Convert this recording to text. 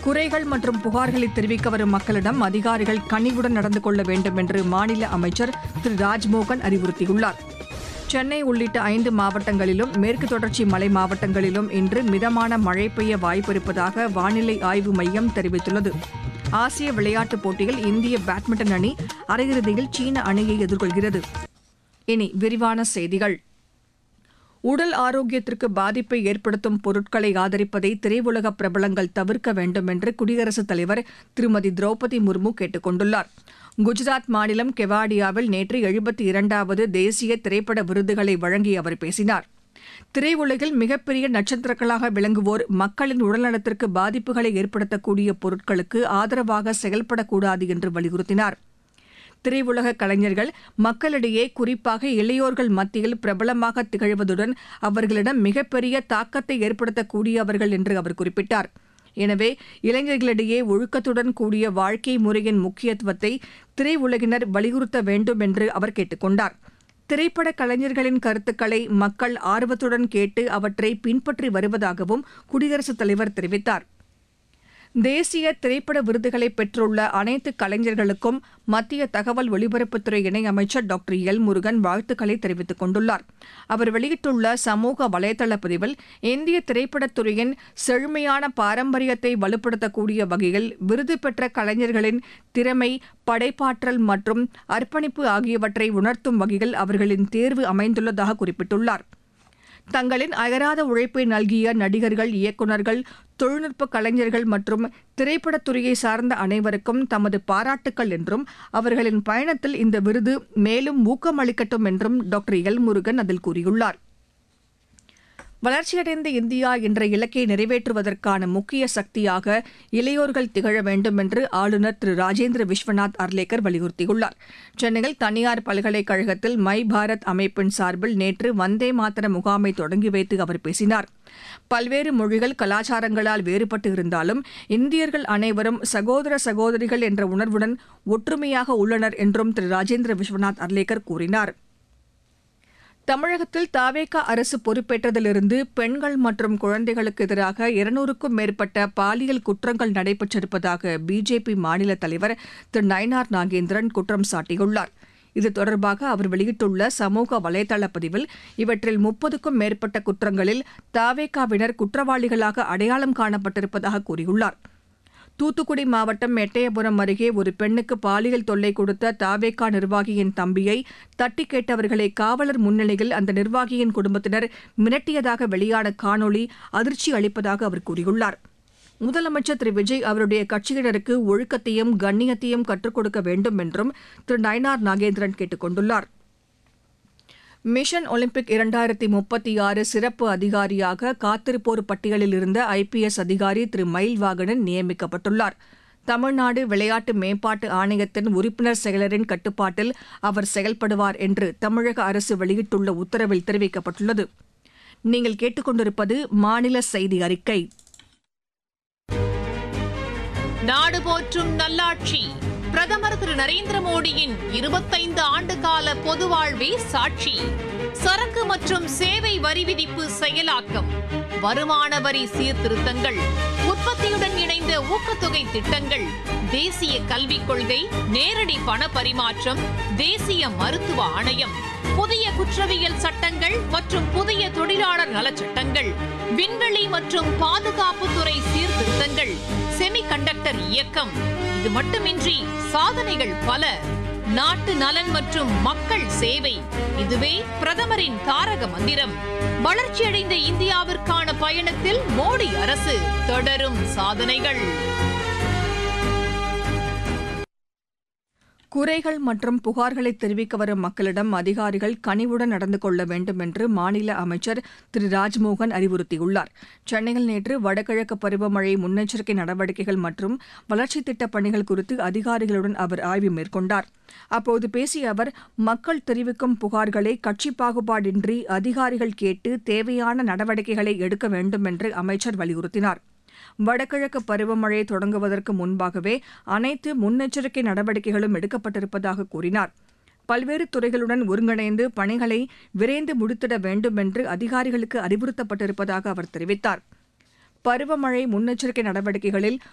குறைகள் மற்றும் புகார்களை தெரிவிக்க வரும் மக்களிடம் அதிகாரிகள் கனிவுடன் நடந்து கொள்ள வேண்டும் என்று மாநில அமைச்சர் திரு ராஜ்மோகன் அறிவுறுத்தியுள்ளார் சென்னை உள்ளிட்ட ஐந்து மாவட்டங்களிலும் மேற்கு தொடர்ச்சி மலை மாவட்டங்களிலும் இன்று மிதமான மழை பெய்ய வாய்ப்பிருப்பதாக வானிலை ஆய்வு மையம் தெரிவித்துள்ளது ஆசிய விளையாட்டுப் போட்டியில் இந்திய பேட்மிண்டன் அணி அரையிறுதியில் சீன அணியை எதிர்கொள்கிறது இனி விரிவான செய்திகள் உடல் ஆரோக்கியத்திற்கு பாதிப்பை ஏற்படுத்தும் பொருட்களை ஆதரிப்பதை திரையுலக பிரபலங்கள் தவிர்க்க வேண்டும் என்று குடியரசுத் தலைவர் திருமதி திரௌபதி முர்மு கேட்டுக் கொண்டுள்ளார் குஜராத் மாநிலம் கெவாடியாவில் நேற்று எழுபத்தி இரண்டாவது தேசிய திரைப்பட விருதுகளை வழங்கி அவர் பேசினார் திரையுலகில் மிகப்பெரிய நட்சத்திரங்களாக விளங்குவோர் மக்களின் உடல்நலத்திற்கு பாதிப்புகளை ஏற்படுத்தக்கூடிய பொருட்களுக்கு ஆதரவாக செயல்படக்கூடாது என்று வலியுறுத்தினார் திரையுலக கலைஞர்கள் மக்களிடையே குறிப்பாக இளையோர்கள் மத்தியில் பிரபலமாக திகழ்வதுடன் அவர்களிடம் மிகப்பெரிய தாக்கத்தை ஏற்படுத்தக்கூடியவர்கள் என்று அவர் குறிப்பிட்டார் எனவே இளைஞர்களிடையே ஒழுக்கத்துடன் கூடிய வாழ்க்கை முறையின் முக்கியத்துவத்தை திரையுலகினர் வலியுறுத்த வேண்டும் என்று அவர் கேட்டுக் கொண்டார் திரைப்பட கலைஞர்களின் கருத்துக்களை மக்கள் ஆர்வத்துடன் கேட்டு அவற்றை பின்பற்றி வருவதாகவும் குடியரசுத் தலைவர் தெரிவித்தார் தேசிய திரைப்பட விருதுகளை பெற்றுள்ள அனைத்து கலைஞர்களுக்கும் மத்திய தகவல் ஒலிபரப்புத்துறை இணையமைச்சர் டாக்டர் எல் முருகன் வாழ்த்துக்களை தெரிவித்துக் கொண்டுள்ளார் அவர் வெளியிட்டுள்ள சமூக வலைதள பதிவில் இந்திய திரைப்படத்துறையின் செழுமையான பாரம்பரியத்தை வலுப்படுத்தக்கூடிய வகையில் விருது பெற்ற கலைஞர்களின் திறமை படைப்பாற்றல் மற்றும் அர்ப்பணிப்பு ஆகியவற்றை உணர்த்தும் வகையில் அவர்களின் தேர்வு அமைந்துள்ளதாக குறிப்பிட்டுள்ளார் தங்களின் அயராத உழைப்பை நல்கிய நடிகர்கள் இயக்குநர்கள் தொழில்நுட்ப கலைஞர்கள் மற்றும் திரைப்படத்துறையை சார்ந்த அனைவருக்கும் தமது பாராட்டுக்கள் என்றும் அவர்களின் பயணத்தில் இந்த விருது மேலும் ஊக்கமளிக்கட்டும் என்றும் டாக்டர் எல் முருகன் அதில் கூறியுள்ளார் வளர்ச்சியடைந்த இந்தியா என்ற இலக்கை நிறைவேற்றுவதற்கான முக்கிய சக்தியாக இளையோர்கள் திகழ வேண்டும் என்று ஆளுநர் திரு ராஜேந்திர விஸ்வநாத் அர்லேக்கர் வலியுறுத்தியுள்ளார் சென்னையில் தனியார் பல்கலைக்கழகத்தில் மை பாரத் அமைப்பின் சார்பில் நேற்று வந்தே மாதர முகாமை தொடங்கி வைத்து அவர் பேசினார் பல்வேறு மொழிகள் கலாச்சாரங்களால் வேறுபட்டு இருந்தாலும் இந்தியர்கள் அனைவரும் சகோதர சகோதரிகள் என்ற உணர்வுடன் ஒற்றுமையாக உள்ளனர் என்றும் திரு ராஜேந்திர விஸ்வநாத் அர்லேக்கர் கூறினார் தமிழகத்தில் தாவேகா அரசு பொறுப்பேற்றதிலிருந்து பெண்கள் மற்றும் குழந்தைகளுக்கு எதிராக இருநூறுக்கும் மேற்பட்ட பாலியல் குற்றங்கள் நடைபெற்றிருப்பதாக பிஜேபி மாநில தலைவர் திரு நயனார் நாகேந்திரன் குற்றம் சாட்டியுள்ளார் இது தொடர்பாக அவர் வெளியிட்டுள்ள சமூக வலைதள பதிவில் இவற்றில் முப்பதுக்கும் மேற்பட்ட குற்றங்களில் தாவேகாவினர் குற்றவாளிகளாக அடையாளம் காணப்பட்டிருப்பதாக கூறியுள்ளார் தூத்துக்குடி மாவட்டம் எட்டயபுரம் அருகே ஒரு பெண்ணுக்கு பாலியல் தொல்லை கொடுத்த தாவேகா நிர்வாகியின் தம்பியை தட்டி கேட்டவர்களை காவலர் முன்னிலையில் அந்த நிர்வாகியின் குடும்பத்தினர் மிரட்டியதாக வெளியான காணொலி அதிர்ச்சி அளிப்பதாக அவர் கூறியுள்ளார் முதலமைச்சர் திரு விஜய் அவருடைய கட்சியினருக்கு ஒழுக்கத்தையும் கண்ணியத்தையும் கற்றுக் கொடுக்க வேண்டும் என்றும் திரு நயனார் நாகேந்திரன் கேட்டுக் கொண்டுள்ளார் மிஷன் ஒலிம்பிக் இரண்டாயிரத்தி முப்பத்தி ஆறு சிறப்பு அதிகாரியாக காத்திருப்போர் பட்டியலில் இருந்த ஐபிஎஸ் அதிகாரி திரு மயில்வாகனன் நியமிக்கப்பட்டுள்ளார் தமிழ்நாடு விளையாட்டு மேம்பாட்டு ஆணையத்தின் உறுப்பினர் செயலரின் கட்டுப்பாட்டில் அவர் செயல்படுவார் என்று தமிழக அரசு வெளியிட்டுள்ள உத்தரவில் தெரிவிக்கப்பட்டுள்ளது நீங்கள் கேட்டுக்கொண்டிருப்பது மாநில செய்தி அறிக்கை நாடு போற்றும் நல்லாட்சி பிரதமர் திரு நரேந்திர மோடியின் இருபத்தைந்து ஆண்டு கால பொது வாழ்வே சாட்சி சரக்கு மற்றும் சேவை வரி விதிப்பு செயலாக்கம் வருமான வரி சீர்திருத்தங்கள் உற்பத்தியுடன் இணைந்த ஊக்கத்தொகை திட்டங்கள் தேசிய கல்விக் கொள்கை நேரடி பண பரிமாற்றம் தேசிய மருத்துவ ஆணையம் புதிய குற்றவியல் சட்டங்கள் மற்றும் புதிய தொழிலாளர் நலச்சட்டங்கள் விண்வெளி மற்றும் பாதுகாப்புத்துறை சீர்திருத்தங்கள் செமிகண்டக்டர் இயக்கம் இது மட்டுமின்றி சாதனைகள் பல நாட்டு நலன் மற்றும் மக்கள் சேவை இதுவே பிரதமரின் தாரக மந்திரம் வளர்ச்சியடைந்த இந்தியாவிற்கான பயணத்தில் மோடி அரசு தொடரும் சாதனைகள் குறைகள் மற்றும் புகார்களை தெரிவிக்க வரும் மக்களிடம் அதிகாரிகள் கனிவுடன் நடந்து கொள்ள வேண்டும் என்று மாநில அமைச்சர் திரு ராஜ்மோகன் அறிவுறுத்தியுள்ளார் சென்னையில் நேற்று வடகிழக்கு பருவமழை முன்னெச்சரிக்கை நடவடிக்கைகள் மற்றும் வளர்ச்சித் திட்டப் பணிகள் குறித்து அதிகாரிகளுடன் அவர் ஆய்வு மேற்கொண்டார் அப்போது பேசிய அவர் மக்கள் தெரிவிக்கும் புகார்களை கட்சி பாகுபாடின்றி அதிகாரிகள் கேட்டு தேவையான நடவடிக்கைகளை எடுக்க வேண்டும் என்று அமைச்சர் வலியுறுத்தினார் வடகிழக்கு பருவமழை தொடங்குவதற்கு முன்பாகவே அனைத்து முன்னெச்சரிக்கை நடவடிக்கைகளும் எடுக்கப்பட்டிருப்பதாக கூறினார் பல்வேறு துறைகளுடன் ஒருங்கிணைந்து பணிகளை விரைந்து முடித்திட வேண்டும் என்று அதிகாரிகளுக்கு அறிவுறுத்தப்பட்டிருப்பதாக அவர் தெரிவித்தார் பருவமழை முன்னெச்சரிக்கை நடவடிக்கைகளில்